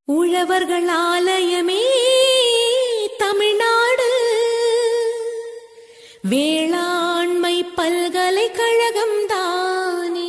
உழவர்கள் ஆலயமே தமிழ்நாடு வேளாண்மை பல்கலைக்கழகம் தானே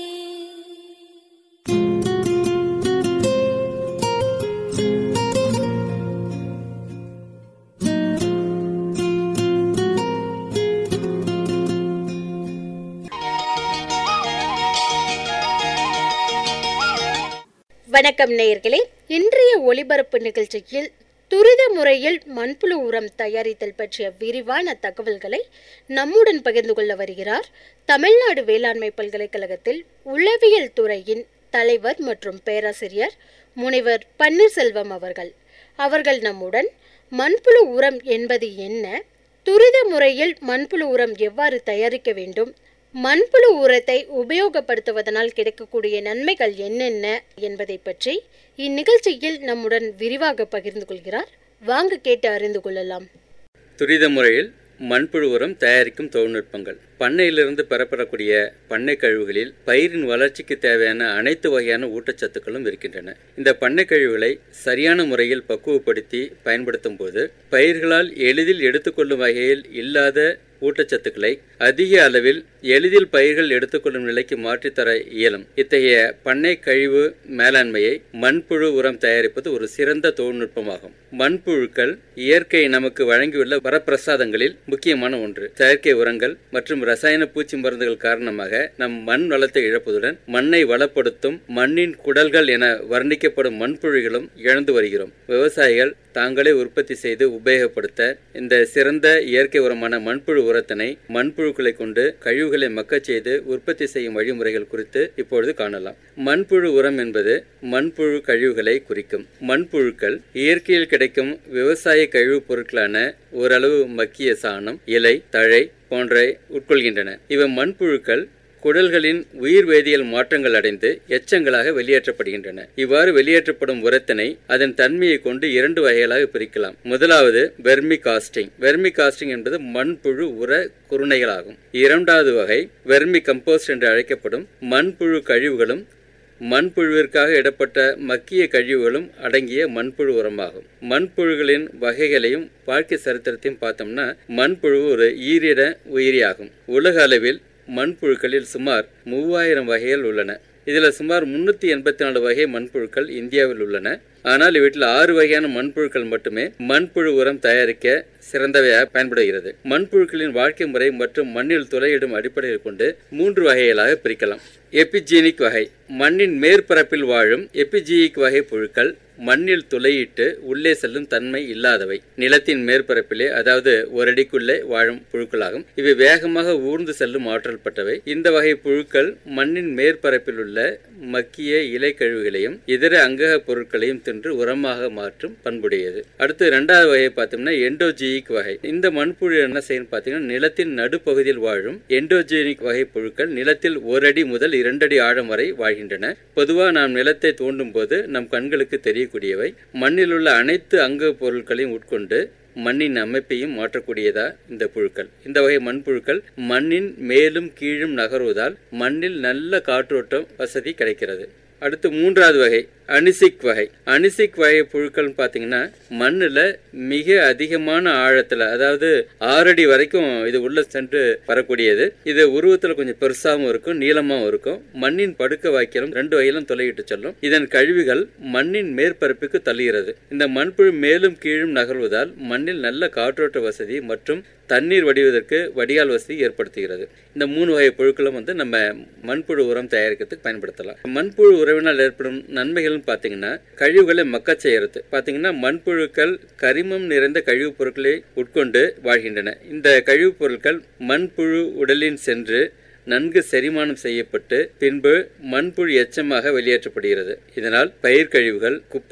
வணக்கம் நேயர்களே இன்றைய ஒளிபரப்பு நிகழ்ச்சியில் துரித முறையில் மண்புழு உரம் தயாரித்தல் பற்றிய விரிவான தகவல்களை நம்முடன் பகிர்ந்து கொள்ள வருகிறார் தமிழ்நாடு வேளாண்மை பல்கலைக்கழகத்தில் உளவியல் துறையின் தலைவர் மற்றும் பேராசிரியர் முனைவர் பன்னீர்செல்வம் அவர்கள் அவர்கள் நம்முடன் மண்புழு உரம் என்பது என்ன துரித முறையில் மண்புழு உரம் எவ்வாறு தயாரிக்க வேண்டும் மண்புழு உரத்தை உபயோகப்படுத்துவதனால் கிடைக்கக்கூடிய நன்மைகள் என்னென்ன என்பதை பற்றி இந்நிகழ்ச்சியில் நம்முடன் விரிவாக பகிர்ந்து கொள்கிறார் வாங்க கேட்டு அறிந்து கொள்ளலாம் துரித முறையில் மண்புழு உரம் தயாரிக்கும் தொழில்நுட்பங்கள் பண்ணையிலிருந்து பெறப்படக்கூடிய பண்ணை கழிவுகளில் பயிரின் வளர்ச்சிக்கு தேவையான அனைத்து வகையான ஊட்டச்சத்துக்களும் இருக்கின்றன இந்த பண்ணை கழிவுகளை சரியான முறையில் பக்குவப்படுத்தி பயன்படுத்தும் போது பயிர்களால் எளிதில் எடுத்துக்கொள்ளும் வகையில் இல்லாத ஊட்டச்சத்துக்களை அதிக அளவில் எளிதில் பயிர்கள் எடுத்துக்கொள்ளும் நிலைக்கு மாற்றித்தர இயலும் இத்தகைய பண்ணை கழிவு மேலாண்மையை மண்புழு உரம் தயாரிப்பது ஒரு சிறந்த தொழில்நுட்பமாகும் மண்புழுக்கள் இயற்கை நமக்கு வழங்கியுள்ள வரப்பிரசாதங்களில் முக்கியமான ஒன்று செயற்கை உரங்கள் மற்றும் ரசாயன பூச்சி மருந்துகள் காரணமாக நம் மண் வளத்தை இழப்பதுடன் மண்ணை வளப்படுத்தும் மண்ணின் குடல்கள் என வர்ணிக்கப்படும் மண்புழுகளும் இழந்து வருகிறோம் விவசாயிகள் தாங்களே உற்பத்தி செய்து உபயோகப்படுத்த இந்த சிறந்த இயற்கை உரமான மண்புழு உரத்தினை மண்புழுக்களை கொண்டு கழிவுகளை மக்கச் செய்து உற்பத்தி செய்யும் வழிமுறைகள் குறித்து இப்பொழுது காணலாம் மண்புழு உரம் என்பது மண்புழு கழிவுகளை குறிக்கும் மண்புழுக்கள் இயற்கையில் கிடைக்கும் விவசாய கழிவுப் பொருட்களான ஓரளவு மக்கிய சாணம் இலை தழை போன்றவை உட்கொள்கின்றன இவை மண்புழுக்கள் குடல்களின் உயிர் வேதியியல் மாற்றங்கள் அடைந்து எச்சங்களாக வெளியேற்றப்படுகின்றன இவ்வாறு வெளியேற்றப்படும் உரத்தினை அதன் தன்மையை கொண்டு இரண்டு வகைகளாக பிரிக்கலாம் முதலாவது வெர்மி காஸ்டிங் வெர்மி காஸ்டிங் என்பது மண்புழு உர குருணைகளாகும் இரண்டாவது வகை வெர்மி கம்போஸ்ட் என்று அழைக்கப்படும் மண்புழு கழிவுகளும் மண்புழுவிற்காக இடப்பட்ட மக்கிய கழிவுகளும் அடங்கிய மண்புழு உரமாகும் மண்புழுகளின் வகைகளையும் வாழ்க்கை சரித்திரத்தையும் பார்த்தோம்னா மண்புழு ஒரு ஈரிட உயிரியாகும் உலக அளவில் மண்புழுக்களில் சுமார் மூவாயிரம் வகைகள் உள்ளன இதில் சுமார் முன்னூத்தி எண்பத்தி நாலு வகை மண்புழுக்கள் இந்தியாவில் உள்ளன ஆனால் இவற்றில் ஆறு வகையான மண்புழுக்கள் மட்டுமே மண்புழு உரம் தயாரிக்க சிறந்தவையாக பயன்படுகிறது மண்புழுக்களின் வாழ்க்கை முறை மற்றும் மண்ணில் துளையிடும் அடிப்படையில் கொண்டு மூன்று வகைகளாக பிரிக்கலாம் எபிஜீனிக் வகை மண்ணின் மேற்பரப்பில் வாழும் எபிஜீனிக் வகை புழுக்கள் மண்ணில் துளையிட்டு உள்ளே செல்லும் தன்மை இல்லாதவை நிலத்தின் மேற்பரப்பிலே அதாவது ஒரு அடிக்குள்ளே வாழும் புழுக்களாகும் இவை வேகமாக ஊர்ந்து செல்லும் ஆற்றல் பட்டவை இந்த வகை புழுக்கள் மண்ணின் மேற்பரப்பில் உள்ள மக்கிய இலை கழிவுகளையும் இதர அங்கக பொருட்களையும் தின்று உரமாக மாற்றும் பண்புடையது அடுத்து இரண்டாவது வகையை பார்த்தோம்னா எண்டோஜியிக் வகை இந்த மண்புழு என்ன செய்யும் பார்த்தீங்கன்னா நிலத்தின் நடுப்பகுதியில் வாழும் எண்டோஜினிக் வகை புழுக்கள் நிலத்தில் ஒரு அடி முதல் இரண்டு அடி ஆழம் வரை வாழ்கின்றன பொதுவாக நாம் நிலத்தை தோண்டும் போது நம் கண்களுக்கு தெரியக்கூடியவை மண்ணில் உள்ள அனைத்து அங்க பொருட்களையும் உட்கொண்டு மண்ணின் அமைப்பையும் மாற்றக்கூடியதா இந்த புழுக்கள் இந்த வகை மண்புழுக்கள் மண்ணின் மேலும் கீழும் நகர்வதால் மண்ணில் நல்ல காற்றோட்டம் வசதி கிடைக்கிறது அடுத்து மூன்றாவது வகை அனிசிக் வகை அனிசிக் வகை புழுக்கள் பார்த்தீங்கன்னா மண்ணில் மிக அதிகமான ஆழத்தில் அதாவது ஆறடி வரைக்கும் இது உள்ள சென்று வரக்கூடியது இது உருவத்தில் கொஞ்சம் பெருசாகவும் இருக்கும் நீளமாகவும் இருக்கும் மண்ணின் படுக்க வாக்கியம் ரெண்டு வகையிலும் தொலையிட்டு செல்லும் இதன் கழிவுகள் மண்ணின் மேற்பரப்புக்கு தள்ளுகிறது இந்த மண்புழு மேலும் கீழும் நகர்வதால் மண்ணில் நல்ல காற்றோட்ட வசதி மற்றும் தண்ணீர் வடிவதற்கு வடிகால் வசதி ஏற்படுத்துகிறது இந்த மூணு வகை புழுக்களும் வந்து நம்ம மண்புழு உரம் தயாரிக்கிறதுக்கு பயன்படுத்தலாம் மண்புழு உறவினால் ஏற்படும் நன்மைகள் பார்த்தீங்கன்னா கழிவுகளை மக்கச் செய்யறது பார்த்தீங்கன்னா மண்புழுக்கள் கரிமம் நிறைந்த கழிவுப் பொருட்களை உட்கொண்டு வாழ்கின்றன இந்த கழிவுப் பொருட்கள் மண்புழு உடலின் சென்று நன்கு செரிமானம் செய்யப்பட்டு பின்பு மண்புழு எச்சமாக வெளியேற்றப்படுகிறது இதனால் பயிர் கழிவுகள் குப்பைகள்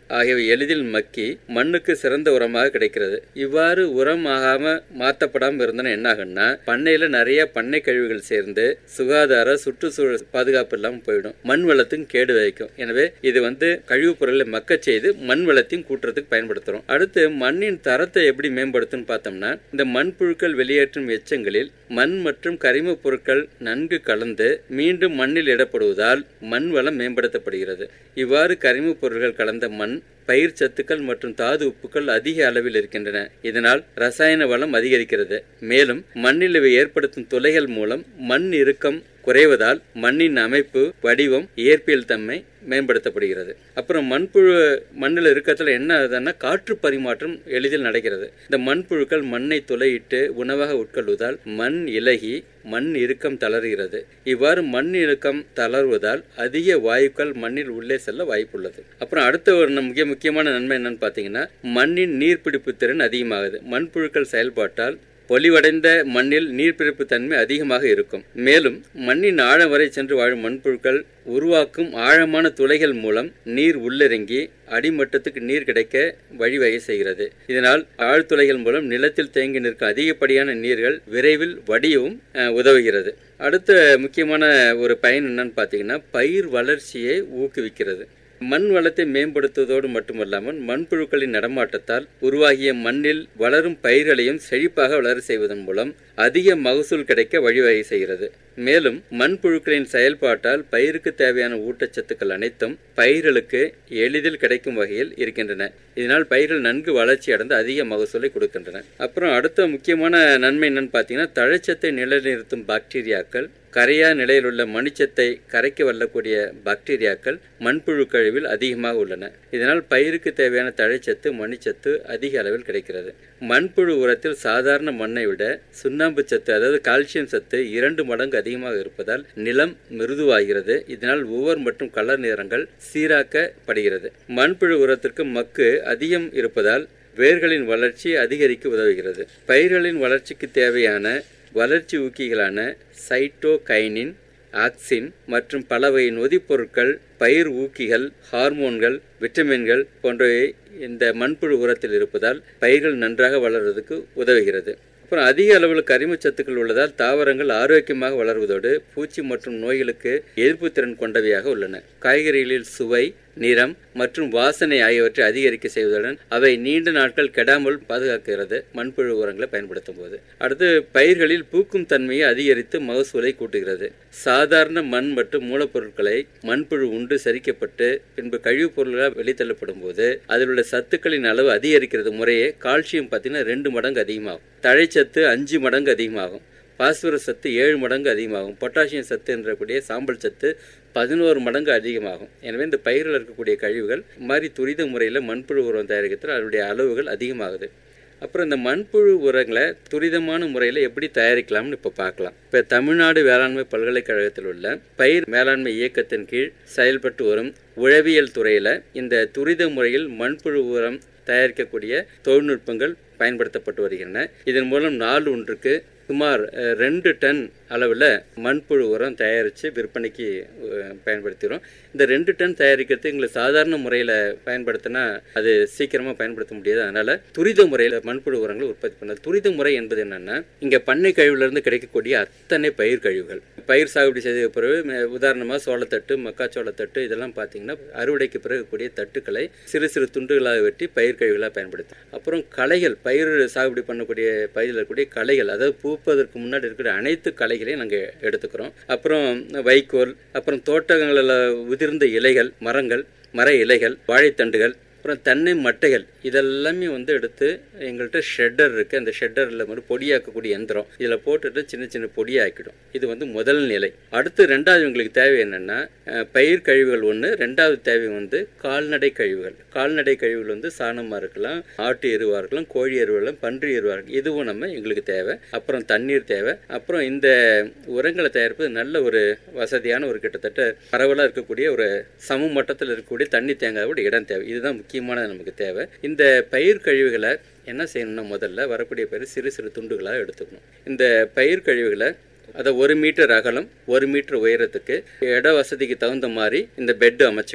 ஆகியவை எளிதில் மக்கி மண்ணுக்கு சிறந்த உரமாக கிடைக்கிறது இவ்வாறு உரம் ஆகாம மாத்தப்படாம இருந்தனா என்ன ஆகும்னா பண்ணையில நிறைய பண்ணை கழிவுகள் சேர்ந்து சுகாதார சுற்றுச்சூழல் பாதுகாப்பு இல்லாமல் போயிடும் மண் வளத்துக்கும் கேடு வைக்கும் எனவே இது வந்து கழிவுப் பொருளை மக்க செய்து மண் வளத்தையும் கூட்டுறதுக்கு பயன்படுத்துறோம் அடுத்து மண்ணின் தரத்தை எப்படி மேம்படுத்தும்னு பார்த்தோம்னா இந்த மண்புழுக்கள் வெளியேற்றும் எச்சங்களில் மண் மற்றும் கரிம பொருட்கள் நன்கு கலந்து மீண்டும் மண்ணில் இடப்படுவதால் மண் வளம் மேம்படுத்தப்படுகிறது இவ்வாறு கரிம பொருட்கள் கலந்த மண் பயிர் சத்துக்கள் மற்றும் தாது உப்புக்கள் அதிக அளவில் இருக்கின்றன இதனால் ரசாயன வளம் அதிகரிக்கிறது மேலும் மண்ணில் இவை ஏற்படுத்தும் துளைகள் மூலம் மண் இறுக்கம் குறைவதால் மண்ணின் அமைப்பு வடிவம் இயற்பியல் தன்மை மேம்படுத்தப்படுகிறது அப்புறம் மண்புழு மண்ணில் இருக்கத்துல என்ன ஆகுதுன்னா காற்று பரிமாற்றம் எளிதில் நடக்கிறது இந்த மண்புழுக்கள் மண்ணை துளையிட்டு உணவாக உட்கொள்வதால் மண் இலகி மண் இறுக்கம் தளர்கிறது இவ்வாறு மண் இறுக்கம் தளர்வதால் அதிக வாயுக்கள் மண்ணில் உள்ளே செல்ல வாய்ப்புள்ளது அப்புறம் அடுத்த ஒரு நம் மிக முக்கியமான நன்மை என்னன்னு பார்த்தீங்கன்னா மண்ணின் நீர்பிடிப்பு திறன் அதிகமாகுது மண்புழுக்கள் செயல்பாட்டால் பொலிவடைந்த மண்ணில் நீர்பிடிப்பு தன்மை அதிகமாக இருக்கும் மேலும் மண்ணின் ஆழம் வரை சென்று வாழும் மண்புழுக்கள் உருவாக்கும் ஆழமான துளைகள் மூலம் நீர் உள்ளிறங்கி அடிமட்டத்துக்கு நீர் கிடைக்க வழிவகை செய்கிறது இதனால் ஆழ்துளைகள் மூலம் நிலத்தில் தேங்கி நிற்கும் அதிகப்படியான நீர்கள் விரைவில் வடியவும் அஹ், உதவுகிறது அடுத்த முக்கியமான ஒரு பயன் என்னன்னு பார்த்தீங்கன்னா பயிர் வளர்ச்சியை ஊக்குவிக்கிறது மண் வளத்தை மேம்படுத்துவதோடு மட்டுமல்லாமல் மண்புழுக்களின் நடமாட்டத்தால் உருவாகிய மண்ணில் வளரும் பயிர்களையும் செழிப்பாக வளர செய்வதன் மூலம் அதிக மகசூல் கிடைக்க வழிவகை செய்கிறது மேலும் மண்புழுக்களின் செயல்பாட்டால் பயிருக்கு தேவையான ஊட்டச்சத்துக்கள் அனைத்தும் பயிர்களுக்கு எளிதில் கிடைக்கும் வகையில் இருக்கின்றன இதனால் பயிர்கள் நன்கு வளர்ச்சி அடைந்து அதிக மகசூலை கொடுக்கின்றன அப்புறம் அடுத்த முக்கியமான நன்மை என்னன்னு பார்த்தீங்கன்னா தழைச்சத்தை நிலைநிறுத்தும் பாக்டீரியாக்கள் கரையா நிலையில் உள்ள மணிச்சத்தை கரைக்க வல்லக்கூடிய பாக்டீரியாக்கள் மண்புழு கழிவில் அதிகமாக உள்ளன இதனால் பயிருக்கு தேவையான தழைச்சத்து மணிச்சத்து அதிக அளவில் கிடைக்கிறது மண்புழு உரத்தில் சாதாரண மண்ணை விட சுண்ணாம்பு சத்து அதாவது கால்சியம் சத்து இரண்டு மடங்கு அதிகமாக இருப்பதால் நிலம் மிருதுவாகிறது இதனால் உவர் மற்றும் கலர் நிறங்கள் சீராக்கப்படுகிறது மண்புழு உரத்திற்கு மக்கு அதிகம் இருப்பதால் வேர்களின் வளர்ச்சி அதிகரிக்க உதவுகிறது பயிர்களின் வளர்ச்சிக்கு தேவையான வளர்ச்சி ஊக்கிகளான சைட்டோகைனின் ஆக்சின் மற்றும் பல வகை நொதிப்பொருட்கள் பயிர் ஊக்கிகள் ஹார்மோன்கள் விட்டமின்கள் போன்றவை இந்த மண்புழு உரத்தில் இருப்பதால் பயிர்கள் நன்றாக வளர்வதற்கு உதவுகிறது அப்புறம் அதிக அளவில் கரிமச்சத்துக்கள் உள்ளதால் தாவரங்கள் ஆரோக்கியமாக வளர்வதோடு பூச்சி மற்றும் நோய்களுக்கு எதிர்ப்பு திறன் கொண்டவையாக உள்ளன காய்கறிகளில் சுவை நிறம் மற்றும் வாசனை ஆகியவற்றை அதிகரிக்க செய்வதுடன் அவை நீண்ட நாட்கள் கெடாமல் பாதுகாக்கிறது மண்புழு உரங்களை பயன்படுத்தும் போது அடுத்து பயிர்களில் பூக்கும் தன்மையை அதிகரித்து மகசூலை கூட்டுகிறது சாதாரண மண் மற்றும் மூலப்பொருட்களை மண்புழு உண்டு சரிக்கப்பட்டு பின்பு கழிவுப் பொருள்களாக வெளித்தள்ளப்படும் போது அதில் உள்ள சத்துக்களின் அளவு அதிகரிக்கிறது முறையே கால்சியம் பார்த்தீங்கன்னா ரெண்டு மடங்கு அதிகமாகும் தழைச்சத்து அஞ்சு மடங்கு அதிகமாகும் பாஸ்பரஸ் சத்து ஏழு மடங்கு அதிகமாகும் பொட்டாசியம் சத்து என்றக்கூடிய சாம்பல் சத்து பதினோரு மடங்கு அதிகமாகும் எனவே இந்த பயிரில் இருக்கக்கூடிய கழிவுகள் இந்த மாதிரி துரித முறையில் மண்புழு உரம் தயாரிக்கிறதுல அதனுடைய அளவுகள் அதிகமாகுது அப்புறம் இந்த மண்புழு உரங்களை துரிதமான முறையில் எப்படி தயாரிக்கலாம்னு இப்போ பார்க்கலாம் இப்போ தமிழ்நாடு வேளாண்மை பல்கலைக்கழகத்தில் உள்ள பயிர் மேலாண்மை இயக்கத்தின் கீழ் செயல்பட்டு வரும் உழவியல் துறையில் இந்த துரித முறையில் மண்புழு உரம் தயாரிக்கக்கூடிய தொழில்நுட்பங்கள் பயன்படுத்தப்பட்டு வருகின்றன இதன் மூலம் நாள் ஒன்றுக்கு சுமார் அஹ், ரெண்டு டன் அளவில் மண்புழு உரம் தயாரித்து விற்பனைக்கு அஹ், பயன்படுத்துகிறோம் இந்த ரெண்டு டன் தயாரிக்கிறது எங்களுக்கு சாதாரண முறையில் பயன்படுத்தினா அது சீக்கிரமாக பயன்படுத்த முடியாது அதனால் துரித முறையில் மண்புழு உரங்களை உற்பத்தி பண்ணது துரித முறை என்பது என்னென்னா இங்கே பண்ணை கழிவுலேருந்து கிடைக்கக்கூடிய அத்தனை பயிர் கழிவுகள் பயிர் சாகுபடி செய்த பிறகு மே- உதாரணமாக சோளத்தட்டு மக்காச்சோளத்தட்டு இதெல்லாம் பார்த்தீங்கன்னா அறுவடைக்கு பிறகு கூடிய தட்டுக்களை சிறு சிறு துண்டுகளாக வெட்டி பயிர் கழிவுகளாக பயன்படுத்தும் அப்புறம் களைகள் பயிர் சாகுபடி பண்ணக்கூடிய பயிரில் இருக்கக்கூடிய களைகள் அதாவது பூப்பதற்கு முன்னாடி இருக்கிற அனைத்து களைகளையும் நாங்கள் எடுத்துக்கிறோம் அப்புறம் வைக்கோல் அப்புறம் தோட்டங்களில் உதிர்ந்த இலைகள் மரங்கள் மர இலைகள் வாழைத்தண்டுகள் அப்புறம் தென்னை மட்டைகள் இதெல்லாமே வந்து எடுத்து எங்கள்கிட்ட ஷெட்டர் இருக்குது அந்த ஷெட்டரில் வந்து பொடியாக்கக்கூடிய எந்திரம் இதில் போட்டுட்டு சின்ன சின்ன பொடியாக்கிடும் இது வந்து முதல் நிலை அடுத்து ரெண்டாவது எங்களுக்கு தேவை என்னென்னா பயிர் கழிவுகள் ஒன்று ரெண்டாவது தேவை வந்து கால்நடை கழிவுகள் கால்நடை கழிவுகள் வந்து சாணமாக இருக்கலாம் ஆட்டு எருவாக இருக்கலாம் கோழி எருவாக இருக்கலாம் பன்றி எருவாக இருக்கலாம் இதுவும் நம்ம எங்களுக்கு தேவை அப்புறம் தண்ணீர் தேவை அப்புறம் இந்த உரங்களை தயாரிப்பது நல்ல ஒரு வசதியான ஒரு கிட்டத்தட்ட பரவலாக இருக்கக்கூடிய ஒரு சம மட்டத்தில் இருக்கக்கூடிய தண்ணி தேங்காவோட இடம் தேவை இதுதான் முக்கியமானது நமக்கு தேவை இந்த பயிர் கழிவுகளை என்ன செய்யணும்னா முதல்ல வரக்கூடிய பயிர் சிறு சிறு துண்டுகளாக எடுத்துக்கணும் இந்த பயிர் கழிவுகளை அதை ஒரு மீட்டர் அகலம் ஒரு மீட்டர் உயரத்துக்கு இட வசதிக்கு தகுந்த மாதிரி இந்த பெட்டு அமைச்சுக்கலாம்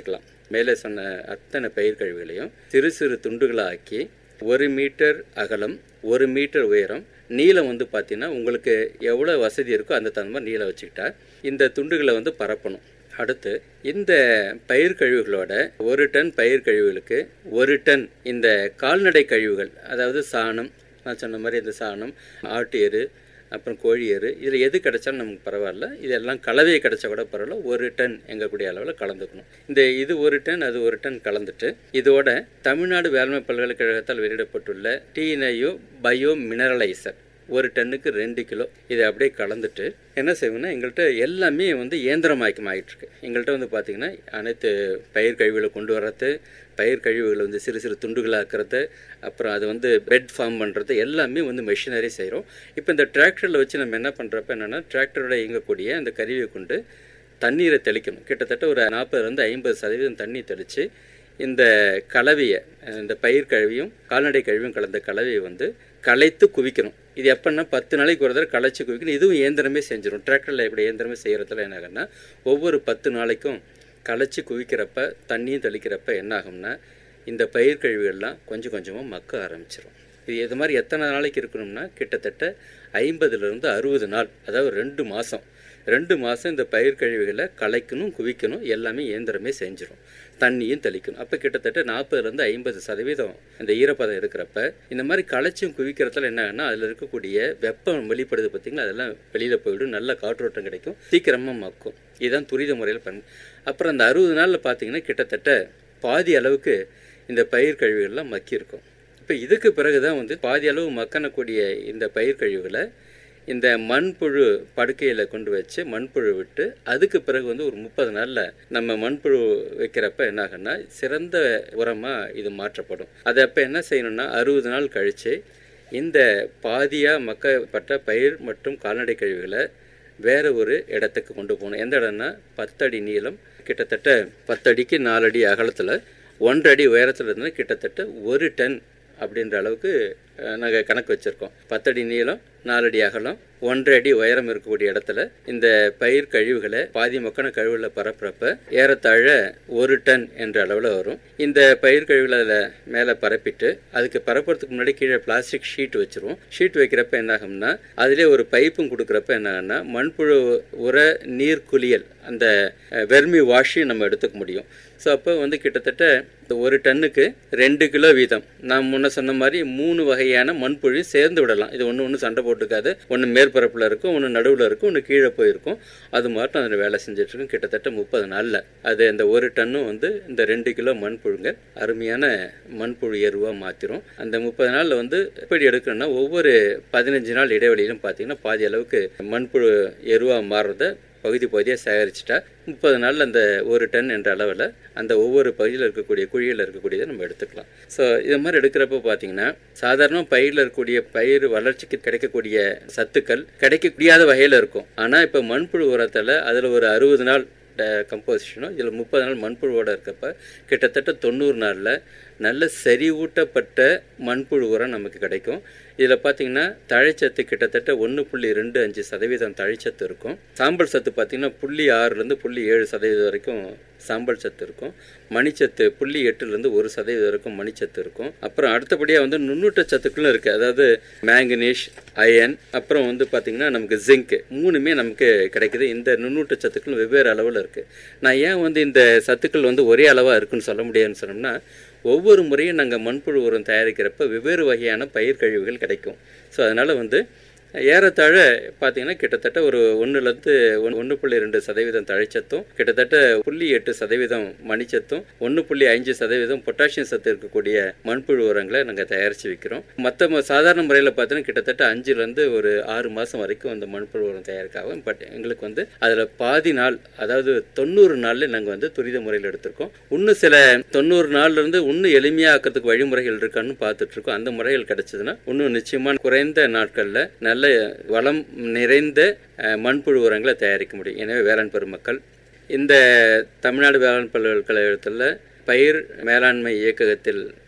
மேலே சொன்ன அத்தனை பயிர் கழிவுகளையும் சிறு சிறு துண்டுகளாக்கி ஒரு மீட்டர் அகலம் ஒரு மீட்டர் உயரம் நீளம் வந்து பார்த்தீங்கன்னா உங்களுக்கு எவ்வளோ வசதி இருக்கோ அந்த தகுந்த மாதிரி நீளம் வச்சுக்கிட்டா இந்த துண்டுகளை வந்து பரப்பணும் அடுத்து இந்த பயிர் கழிவுகளோட ஒரு டன் பயிர் கழிவுகளுக்கு ஒரு டன் இந்த கால்நடை கழிவுகள் அதாவது சாணம் நான் சொன்ன மாதிரி இந்த சாணம் ஆட்டு எரு அப்புறம் கோழி எரு இதில் எது கிடைச்சாலும் நமக்கு பரவாயில்ல இதெல்லாம் கலவையை கிடைச்சா கூட பரவாயில்ல ஒரு டன் எங்கக்கூடிய அளவில் கலந்துக்கணும் இந்த இது ஒரு டன் அது ஒரு டன் கலந்துட்டு இதோட தமிழ்நாடு வேளாண்மை பல்கலைக்கழகத்தால் வெளியிடப்பட்டுள்ள டிஎன்ஐயோ பயோ மினரலைசர் ஒரு டன்னுக்கு ரெண்டு கிலோ இதை அப்படியே கலந்துட்டு என்ன செய்வோம்னா எங்கள்கிட்ட எல்லாமே வந்து இயந்திரமாக்கம் ஆகிட்டு இருக்கு எங்கள்கிட்ட வந்து பார்த்திங்கன்னா அனைத்து பயிர் கழிவுகளை கொண்டு வர்றது பயிர் கழிவுகளை வந்து சிறு சிறு துண்டுகளாக்குறது அப்புறம் அது வந்து பெட் ஃபார்ம் பண்ணுறது எல்லாமே வந்து மெஷினரி செய்கிறோம் இப்போ இந்த டிராக்டரில் வச்சு நம்ம என்ன பண்ணுறப்ப என்னென்னா டிராக்டரோட இயங்கக்கூடிய அந்த கருவியை கொண்டு தண்ணீரை தெளிக்கணும் கிட்டத்தட்ட ஒரு நாற்பதுலேருந்து ஐம்பது சதவீதம் தண்ணி தெளித்து இந்த கலவையை இந்த பயிர் கழுவியும் கால்நடை கழுவியும் கலந்த கலவையை வந்து களைத்து குவிக்கணும் இது எப்படின்னா பத்து நாளைக்கு ஒரு தடவை களைச்சி குவிக்கணும் இதுவும் இயந்திரமே செஞ்சிடும் டிராக்டரில் எப்படி இயந்திரமே செய்கிறதுல என்ன ஆகுன்னா ஒவ்வொரு பத்து நாளைக்கும் களைச்சி குவிக்கிறப்ப தண்ணியும் தெளிக்கிறப்ப என்ன ஆகும்னா இந்த பயிர் கழிவுகள்லாம் கொஞ்சம் கொஞ்சமாக மக்க ஆரம்பிச்சிடும் இது இது மாதிரி எத்தனை நாளைக்கு இருக்கணும்னா கிட்டத்தட்ட ஐம்பதுலேருந்து அறுபது நாள் அதாவது ரெண்டு மாதம் ரெண்டு மாதம் இந்த பயிர் கழிவுகளை களைக்கணும் குவிக்கணும் எல்லாமே இயந்திரமே செஞ்சிடும் தண்ணியும் தெளிக்கணும் அப்போ கிட்டத்தட்ட நாற்பதுலேருந்து ஐம்பது சதவீதம் இந்த ஈரப்பதம் இருக்கிறப்ப இந்த மாதிரி களைச்சும் குவிக்கிறதுல என்ன ஆகுனா அதில் இருக்கக்கூடிய வெப்பம் வெளிப்படுது பார்த்தீங்களா அதெல்லாம் வெளியில் போயிடும் நல்ல காற்றோட்டம் கிடைக்கும் சீக்கிரமாக மக்கும் இதுதான் துரித முறையில் பண்ணு அப்புறம் அந்த அறுபது நாளில் பார்த்தீங்கன்னா கிட்டத்தட்ட பாதி அளவுக்கு இந்த பயிர் கழிவுகள்லாம் மக்கி இருக்கும் இப்போ இதுக்கு பிறகு தான் வந்து பாதி அளவு மக்கனக்கூடிய இந்த பயிர் கழிவுகளை இந்த மண்புழு படுக்கையில் கொண்டு வச்சு மண்புழு விட்டு அதுக்கு பிறகு வந்து ஒரு முப்பது நாளில் நம்ம மண்புழு வைக்கிறப்ப என்ன ஆகுன்னா சிறந்த உரமாக இது மாற்றப்படும் அதை அப்போ என்ன செய்யணும்னா அறுபது நாள் கழித்து இந்த பாதியாக மக்கப்பட்ட பயிர் மற்றும் கால்நடை கழிவுகளை வேற ஒரு இடத்துக்கு கொண்டு போகணும் எந்த இடம்னா பத்தடி நீளம் கிட்டத்தட்ட பத்தடிக்கு நாலடி அகலத்தில் ஒன்றடி உயரத்தில் இருந்தால் கிட்டத்தட்ட ஒரு டன் அப்படின்ற அளவுக்கு நாங்கள் கணக்கு வச்சுருக்கோம் பத்தடி நீளம் நாலடி அகலம் ஒன்றரை அடி உயரம் இருக்கக்கூடிய இடத்துல இந்த பயிர் கழிவுகளை பாதி மக்கான கழிவுகளை பரப்புறப்ப ஏறத்தாழ ஒரு டன் என்ற அளவில் வரும் இந்த பயிர் கழிவுகளை அதில் மேலே பரப்பிட்டு அதுக்கு பரப்புறதுக்கு முன்னாடி கீழே பிளாஸ்டிக் ஷீட் வச்சிருவோம் ஷீட் வைக்கிறப்ப என்ன ஆகும்னா அதிலே ஒரு பைப்பும் கொடுக்குறப்ப என்ன ஆகும்னா மண்புழு உர நீர் குளியல் அந்த வெர்மி வாஷையும் நம்ம எடுத்துக்க முடியும் ஸோ அப்போ வந்து கிட்டத்தட்ட ஒரு டன்னுக்கு ரெண்டு கிலோ வீதம் நான் முன்ன சொன்ன மாதிரி மூணு வகையான மண்புழியும் சேர்ந்து விடலாம் இது ஒன்று ஒன்று சண்டை போட்டுக்காது ஒன்று மேற்பரப்பில் இருக்கும் ஒன்று நடுவில் இருக்கும் ஒன்று கீழே போயிருக்கும் அது மட்டும் அதில் வேலை செஞ்சிட்ருக்கும் கிட்டத்தட்ட முப்பது நாளில் அது இந்த ஒரு டன்னும் வந்து இந்த ரெண்டு கிலோ மண்புழுங்க அருமையான மண்புழு எருவாக மாற்றிடும் அந்த முப்பது நாளில் வந்து எப்படி எடுக்கணும்னா ஒவ்வொரு பதினஞ்சு நாள் இடைவெளியிலும் பார்த்தீங்கன்னா பாதி அளவுக்கு மண்புழு எருவாக மாறுறத பகுதி பகுதியாக சேகரிச்சிட்டா முப்பது நாளில் அந்த ஒரு டன் என்ற அளவில் அந்த ஒவ்வொரு பகுதியில் இருக்கக்கூடிய குழியில் இருக்கக்கூடியதை நம்ம எடுத்துக்கலாம் ஸோ இது மாதிரி எடுக்கிறப்ப பார்த்தீங்கன்னா சாதாரண பயிரில் இருக்கக்கூடிய பயிர் வளர்ச்சிக்கு கிடைக்கக்கூடிய சத்துக்கள் கிடைக்க முடியாத வகையில் இருக்கும் ஆனால் இப்போ மண்புழு உரத்தில் அதில் ஒரு அறுபது நாள் கம்போசிஷனும் இதில் முப்பது நாள் மண்புழுவோட இருக்கப்ப கிட்டத்தட்ட தொண்ணூறு நாளில் நல்ல செறிவூட்டப்பட்ட மண்புழு உரம் நமக்கு கிடைக்கும் இதில் பார்த்தீங்கன்னா தழைச்சத்து கிட்டத்தட்ட ஒன்று புள்ளி ரெண்டு அஞ்சு சதவீதம் தழைச்சத்து இருக்கும் சாம்பல் சத்து பார்த்தீங்கன்னா புள்ளி ஆறுலேருந்து புள்ளி ஏழு சதவீதம் வரைக்கும் சாம்பல் சத்து இருக்கும் மணிச்சத்து புள்ளி எட்டுலேருந்து ஒரு சதவீதம் வரைக்கும் மணிச்சத்து இருக்கும் அப்புறம் அடுத்தபடியாக வந்து நுண்ணூட்ட சத்துக்களும் இருக்குது அதாவது மேங்கனீஷ் அயன் அப்புறம் வந்து பார்த்திங்கன்னா நமக்கு ஜிங்க் மூணுமே நமக்கு கிடைக்குது இந்த நுண்ணூட்ட சத்துக்களும் வெவ்வேறு அளவில் இருக்குது நான் ஏன் வந்து இந்த சத்துக்கள் வந்து ஒரே அளவாக இருக்குன்னு சொல்ல முடியாதுன்னு சொன்னோம்னா ஒவ்வொரு முறையும் நாங்கள் மண்புழு உரம் தயாரிக்கிறப்ப வெவ்வேறு வகையான பயிர் கழிவுகள் கிடைக்கும் ஸோ அதனால் வந்து ஏறத்தாழ பார்த்தீங்கன்னா கிட்டத்தட்ட ஒரு ஒன்றுலேருந்து ஒன் ஒன்று புள்ளி ரெண்டு சதவீதம் தழைச்சத்தும் கிட்டத்தட்ட புள்ளி எட்டு சதவீதம் மணிச்சத்தும் ஒன்று புள்ளி அஞ்சு சதவீதம் பொட்டாசியம் சத்து இருக்கக்கூடிய மண்புழு உரங்களை நாங்கள் தயாரித்து விற்கிறோம் மற்ற சாதாரண முறையில் பார்த்தீங்கன்னா கிட்டத்தட்ட அஞ்சுலேருந்து ஒரு ஆறு மாதம் வரைக்கும் அந்த மண்புழு உரம் தயாரிக்காகும் பட் எங்களுக்கு வந்து அதில் பாதி நாள் அதாவது தொண்ணூறு நாளில் நாங்கள் வந்து துரித முறையில் எடுத்திருக்கோம் இன்னும் சில தொண்ணூறு நாள்லேருந்து இன்னும் எளிமையாக ஆக்கிறதுக்கு வழிமுறைகள் இருக்கான்னு பார்த்துட்ருக்கோம் அந்த முறைகள் கிடைச்சதுன்னா இன்னும் நிச்சயமாக குறைந்த நாட்களில் நல்ல வளம் நிறைந்த மண்புழு உரங்களை தயாரிக்க முடியும் எனவே வேளாண் பெருமக்கள் இந்த தமிழ்நாடு வேளாண் பல்கலைக்கழகத்தில் பயிர் மேலாண்மை இயக்ககத்தில்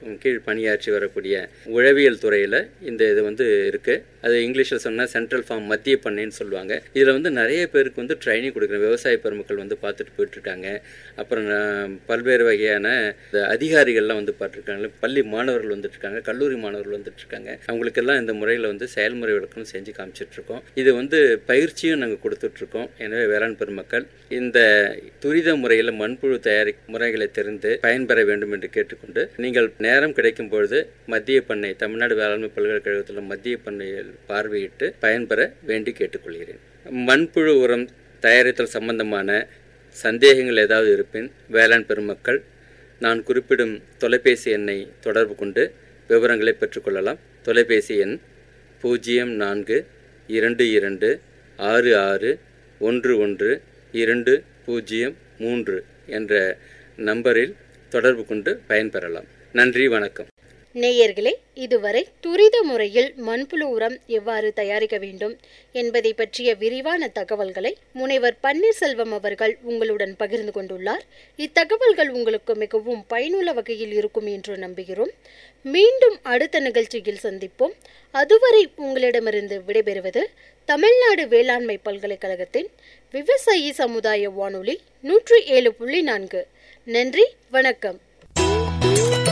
கீழ் பணியாற்றி வரக்கூடிய உழவியல் துறையில் இந்த இது வந்து இருக்குது அது இங்கிலீஷில் சொன்னால் சென்ட்ரல் ஃபார்ம் மத்திய பண்ணைன்னு சொல்லுவாங்க இதில் வந்து நிறைய பேருக்கு வந்து ட்ரைனிங் கொடுக்குறேன் விவசாய பெருமக்கள் வந்து பார்த்துட்டு போயிட்டுருக்காங்க அப்புறம் நான் பல்வேறு வகையான இந்த அதிகாரிகள்லாம் வந்து பார்த்துருக்காங்க பள்ளி மாணவர்கள் வந்துட்டுருக்காங்க கல்லூரி மாணவர்கள் வந்துட்டுருக்காங்க அவங்களுக்கெல்லாம் இந்த முறையில் வந்து செயல்முறை விளக்கம் செஞ்சு காமிச்சிட்ருக்கோம் இது வந்து பயிற்சியும் நாங்கள் கொடுத்துட்ருக்கோம் எனவே வேளாண் பெருமக்கள் இந்த துரித முறையில் மண்புழு தயாரி முறைகளை தெரிந்து பயன்பெற வேண்டும் என்று கேட்டுக்கொண்டு நீங்கள் நேரம் கிடைக்கும் பொழுது மத்திய பண்ணை தமிழ்நாடு வேளாண்மை பல்கலைக்கழகத்தில் மத்திய பண்ணையில் பார்வையிட்டு பயன்பெற வேண்டி கேட்டுக்கொள்கிறேன் மண்புழு உரம் தயாரித்தல் சம்பந்தமான சந்தேகங்கள் ஏதாவது இருப்பின் வேளாண் பெருமக்கள் நான் குறிப்பிடும் தொலைபேசி எண்ணை தொடர்பு கொண்டு விவரங்களை பெற்றுக்கொள்ளலாம் தொலைபேசி எண் பூஜ்ஜியம் நான்கு இரண்டு இரண்டு ஆறு ஆறு ஒன்று ஒன்று இரண்டு பூஜ்ஜியம் மூன்று என்ற நம்பரில் தொடர்பு கொண்டு பயன்பெறலாம் நன்றி வணக்கம் நேயர்களே இதுவரை துரித முறையில் மண்புழு உரம் எவ்வாறு தயாரிக்க வேண்டும் என்பதை பற்றிய விரிவான தகவல்களை முனைவர் பன்னீர்செல்வம் அவர்கள் உங்களுடன் பகிர்ந்து கொண்டுள்ளார் இத்தகவல்கள் உங்களுக்கு மிகவும் பயனுள்ள வகையில் இருக்கும் என்று நம்புகிறோம் மீண்டும் அடுத்த நிகழ்ச்சியில் சந்திப்போம் அதுவரை உங்களிடமிருந்து விடைபெறுவது தமிழ்நாடு வேளாண்மை பல்கலைக்கழகத்தின் விவசாயி சமுதாய வானொலி நூற்றி ஏழு புள்ளி நான்கு நன்றி வணக்கம்